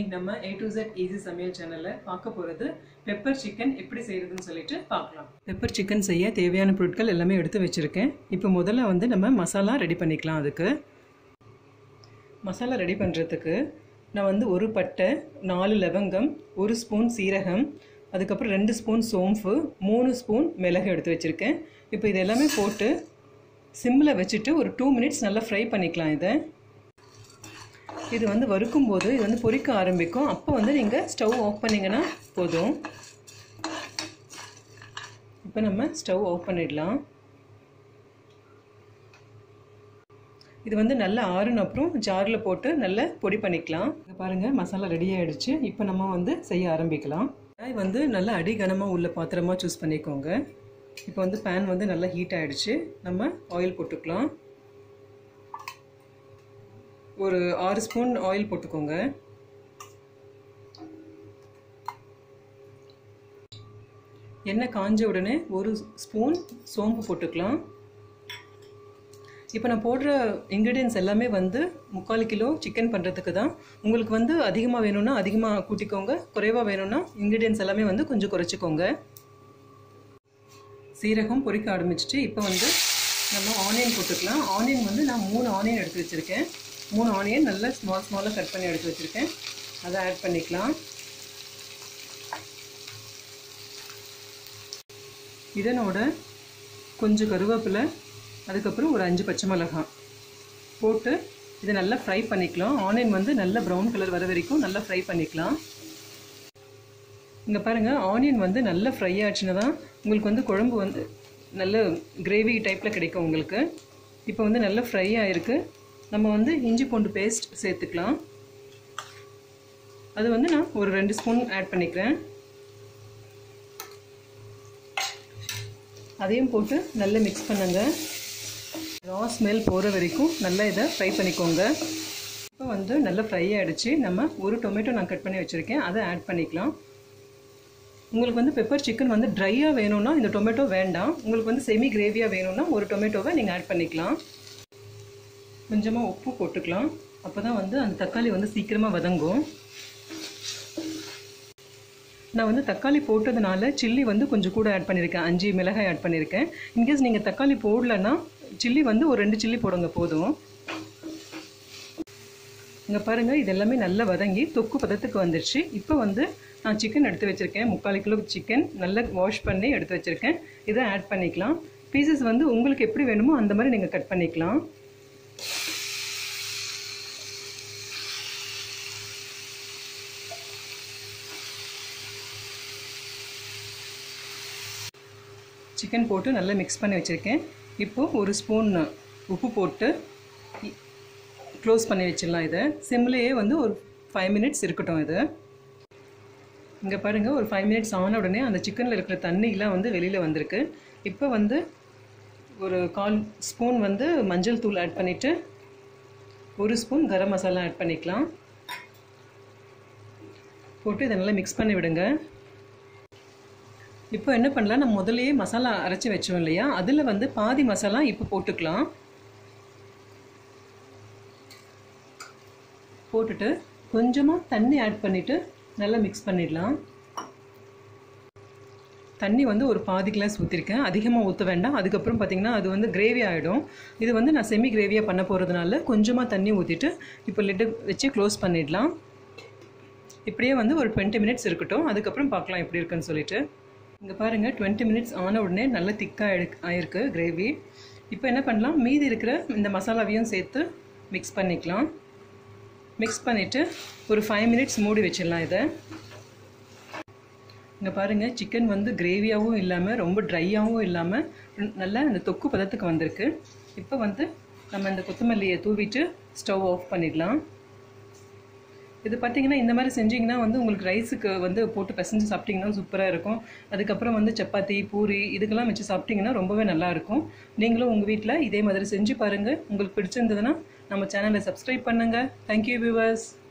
இன்னைக்கு நம்ம A to Z easy சமையல் சேனல்ல பார்க்க போறது பெப்பர் சிக்கன் எப்படி செய்யறதுன்னு சொல்லிட்டு பார்க்கலாம் பெப்பர் சிக்கன் செய்ய தேவையான பொருட்கள் எல்லாமே எடுத்து வச்சிருக்கேன் இப்போ முதல்ல வந்து நம்ம மசாலா ரெடி பண்ணிக்கலாம் அதுக்கு மசாலா ரெடி பண்ணுறதுக்கு நான் வந்து ஒரு பட்டை நாலு லவங்கம் ஒரு ஸ்பூன் சீரகம் அதுக்கப்புறம் ரெண்டு ஸ்பூன் சோம்பு மூணு ஸ்பூன் மிளகு எடுத்து வச்சுருக்கேன் இப்போ இது எல்லாமே போட்டு சிம்மில் வச்சுட்டு ஒரு டூ மினிட்ஸ் நல்லா ஃப்ரை பண்ணிக்கலாம் இதை இது வந்து வறுக்கும் போது இது வந்து பொரிக்க ஆரம்பிக்கும் அப்போ வந்து நீங்கள் ஸ்டவ் ஆஃப் பண்ணிங்கன்னா போதும் இப்போ நம்ம ஸ்டவ் ஆஃப் பண்ணிடலாம் இது வந்து நல்லா ஆறுன அப்புறம் ஜாரில் போட்டு நல்லா பொடி பண்ணிக்கலாம் இங்க பாருங்கள் மசாலா ரெடி ஆகிடுச்சு இப்போ நம்ம வந்து செய்ய ஆரம்பிக்கலாம் கடாய் வந்து நல்லா அடிகனமாக உள்ள பாத்திரமாக சூஸ் பண்ணிக்கோங்க இப்போ வந்து பேன் வந்து நல்லா ஹீட் ஆகிடுச்சு நம்ம ஆயில் போட்டுக்கலாம் ஒரு ஆறு ஸ்பூன் ஆயில் போட்டுக்கோங்க எண்ணெய் காஞ்ச உடனே ஒரு ஸ்பூன் சோம்பு போட்டுக்கலாம் இப்போ நான் போடுற இன்க்ரீடியன்ஸ் எல்லாமே வந்து முக்கால் கிலோ சிக்கன் பண்ணுறதுக்கு தான் உங்களுக்கு வந்து அதிகமாக வேணும்னா அதிகமாக கூட்டிக்கோங்க குறைவாக வேணும்னா இன்க்ரீடியன்ஸ் எல்லாமே வந்து கொஞ்சம் குறைச்சிக்கோங்க சீரகம் பொரிக்க ஆரம்பிச்சிட்டு இப்போ வந்து நம்ம ஆனியன் போட்டுக்கலாம் ஆனியன் வந்து நான் மூணு ஆனியன் எடுத்து வச்சுருக்கேன் மூணு ஆனியன் நல்லா ஸ்மால் ஸ்மாலாக கட் பண்ணி எடுத்து வச்சுருக்கேன் அதை ஆட் பண்ணிக்கலாம் இதனோட கொஞ்சம் கருவேப்பிலை அதுக்கப்புறம் ஒரு அஞ்சு பச்சை மிளகாய் போட்டு இதை நல்லா ஃப்ரை பண்ணிக்கலாம் ஆனியன் வந்து நல்ல ப்ரௌன் கலர் வர வரைக்கும் நல்லா ஃப்ரை பண்ணிக்கலாம் இங்கே பாருங்கள் ஆனியன் வந்து நல்லா ஃப்ரை ஆச்சுன்னா தான் உங்களுக்கு வந்து குழம்பு வந்து நல்ல கிரேவி டைப்பில் கிடைக்கும் உங்களுக்கு இப்போ வந்து நல்லா ஃப்ரை ஆகிருக்கு நம்ம வந்து இஞ்சி பூண்டு பேஸ்ட் சேர்த்துக்கலாம் அது வந்து நான் ஒரு ரெண்டு ஸ்பூன் ஆட் பண்ணிக்கிறேன் அதையும் போட்டு நல்லா மிக்ஸ் பண்ணுங்க ரா ஸ்மெல் போகிற வரைக்கும் நல்லா இதை ஃப்ரை பண்ணிக்கோங்க இப்போ வந்து நல்லா ஃப்ரை ஆகிடுச்சு நம்ம ஒரு டொமேட்டோ நான் கட் பண்ணி வச்சுருக்கேன் அதை ஆட் பண்ணிக்கலாம் உங்களுக்கு வந்து பெப்பர் சிக்கன் வந்து ட்ரையாக வேணும்னா இந்த டொமேட்டோ வேண்டாம் உங்களுக்கு வந்து செமி கிரேவியாக வேணும்னா ஒரு டொமேட்டோவை நீங்கள் ஆட் பண்ணிக்கலாம் கொஞ்சமாக உப்பு போட்டுக்கலாம் அப்போ தான் வந்து அந்த தக்காளி வந்து சீக்கிரமாக வதங்கும் நான் வந்து தக்காளி போட்டதுனால சில்லி வந்து கொஞ்சம் கூட ஆட் பண்ணியிருக்கேன் அஞ்சு மிளகாய் ஆட் பண்ணியிருக்கேன் இன்கேஸ் நீங்கள் தக்காளி போடலன்னா சில்லி வந்து ஒரு ரெண்டு சில்லி போடுங்க போதும் இங்கே பாருங்கள் இது எல்லாமே நல்லா வதங்கி தொக்கு பதத்துக்கு வந்துடுச்சு இப்போ வந்து நான் சிக்கன் எடுத்து வச்சுருக்கேன் முக்கால் கிலோ சிக்கன் நல்லா வாஷ் பண்ணி எடுத்து வச்சுருக்கேன் இதை ஆட் பண்ணிக்கலாம் பீசஸ் வந்து உங்களுக்கு எப்படி வேணுமோ அந்த மாதிரி நீங்கள் கட் பண்ணிக்கலாம் சிக்கன் போட்டு நல்லா மிக்ஸ் பண்ணி வச்சுருக்கேன் இப்போது ஒரு ஸ்பூன் உப்பு போட்டு க்ளோஸ் பண்ணி வச்சிடலாம் இதை சிம்லேயே வந்து ஒரு ஃபைவ் மினிட்ஸ் இருக்கட்டும் இது இங்கே பாருங்கள் ஒரு ஃபைவ் மினிட்ஸ் ஆன உடனே அந்த சிக்கனில் இருக்கிற தண்ணியெலாம் வந்து வெளியில் வந்திருக்கு இப்போ வந்து ஒரு கால் ஸ்பூன் வந்து மஞ்சள் தூள் ஆட் பண்ணிவிட்டு ஒரு ஸ்பூன் கரம் மசாலா ஆட் பண்ணிக்கலாம் போட்டு இதை நல்லா மிக்ஸ் பண்ணி விடுங்க இப்போ என்ன பண்ணலாம் நம்ம முதலையே மசாலா அரைச்சி வச்சோம் இல்லையா அதில் வந்து பாதி மசாலா இப்போ போட்டுக்கலாம் போட்டுட்டு கொஞ்சமாக தண்ணி ஆட் பண்ணிவிட்டு நல்லா மிக்ஸ் பண்ணிடலாம் தண்ணி வந்து ஒரு பாதி கிளாஸ் ஊற்றிருக்கேன் அதிகமாக ஊற்ற வேண்டாம் அதுக்கப்புறம் பார்த்திங்கன்னா அது வந்து கிரேவி ஆகிடும் இது வந்து நான் செமி கிரேவியாக பண்ண போகிறதுனால கொஞ்சமாக தண்ணி ஊற்றிட்டு இப்போ லிட்டு வச்சு க்ளோஸ் பண்ணிடலாம் இப்படியே வந்து ஒரு டுவெண்ட்டி மினிட்ஸ் இருக்கட்டும் அதுக்கப்புறம் பார்க்கலாம் எப்படி இருக்குன்னு சொல்லிட்டு இங்கே பாருங்கள் டுவெண்ட்டி மினிட்ஸ் ஆன உடனே நல்லா திக்காக எடு ஆயிருக்கு கிரேவி இப்போ என்ன பண்ணலாம் மீதி இருக்கிற இந்த மசாலாவையும் சேர்த்து மிக்ஸ் பண்ணிக்கலாம் மிக்ஸ் பண்ணிவிட்டு ஒரு ஃபைவ் மினிட்ஸ் மூடி வச்சிடலாம் இதை இங்கே பாருங்கள் சிக்கன் வந்து கிரேவியாகவும் இல்லாமல் ரொம்ப ட்ரையாகவும் இல்லாமல் நல்லா இந்த தொக்கு பதத்துக்கு வந்திருக்கு இப்போ வந்து நம்ம இந்த கொத்தமல்லியை தூவிட்டு ஸ்டவ் ஆஃப் பண்ணிடலாம் இது பார்த்தீங்கன்னா இந்த மாதிரி செஞ்சிங்கன்னா வந்து உங்களுக்கு ரைஸுக்கு வந்து போட்டு பிசைஞ்சு சாப்பிட்டிங்கன்னா சூப்பராக இருக்கும் அதுக்கப்புறம் வந்து சப்பாத்தி பூரி இதுக்கெல்லாம் வச்சு சாப்பிட்டிங்கன்னா ரொம்பவே நல்லாயிருக்கும் நீங்களும் உங்கள் வீட்டில் இதே மாதிரி செஞ்சு பாருங்கள் உங்களுக்கு பிடிச்சிருந்ததுன்னா நம்ம சேனலை சப்ஸ்கிரைப் பண்ணுங்கள் தேங்க்யூ வியூவர்ஸ்